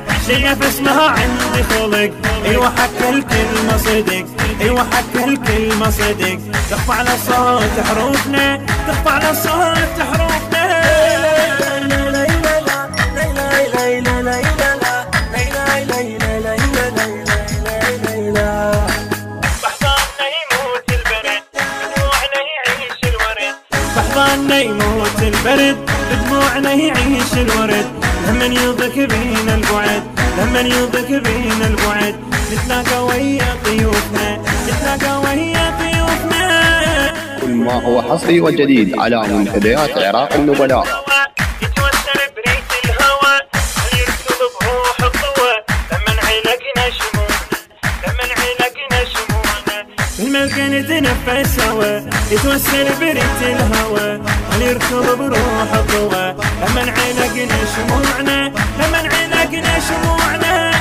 شي نفس ما عندي خلق ايوه حكى الكلمة صدق ايوه حكى الكلمة صدق تخفى على صوت حروفنا تخفى على صوت حروفنا بحضاننا يموت البرد بدموعنا يعيش الورد لما يضك بينا البعد لما يضك بينا البعد نتلاقى ويا ضيوفنا نتلاقى ويا ضيوفنا كل ما هو حصري وجديد على منتديات عراق النبلاء يتوسل بريت الهوى يركض بروح الضوى لما عينك شمونا لما عينك شمونا الملكة نتنفس هوا يتوسل بريت الهوى يركض بروح الضوى لما عينك شموعنا لما عينك شموعنا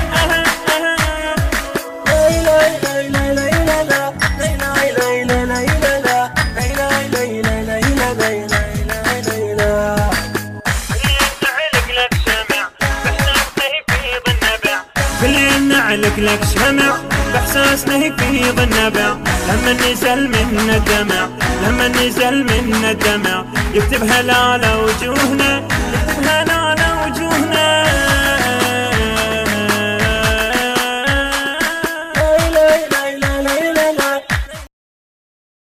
كل نعلق لك شمع باحساسنا يفيض النبع لما نزل منا الدمع لما نزل منا الدمع يكتب هلالة وجوهنا يكتب هلالة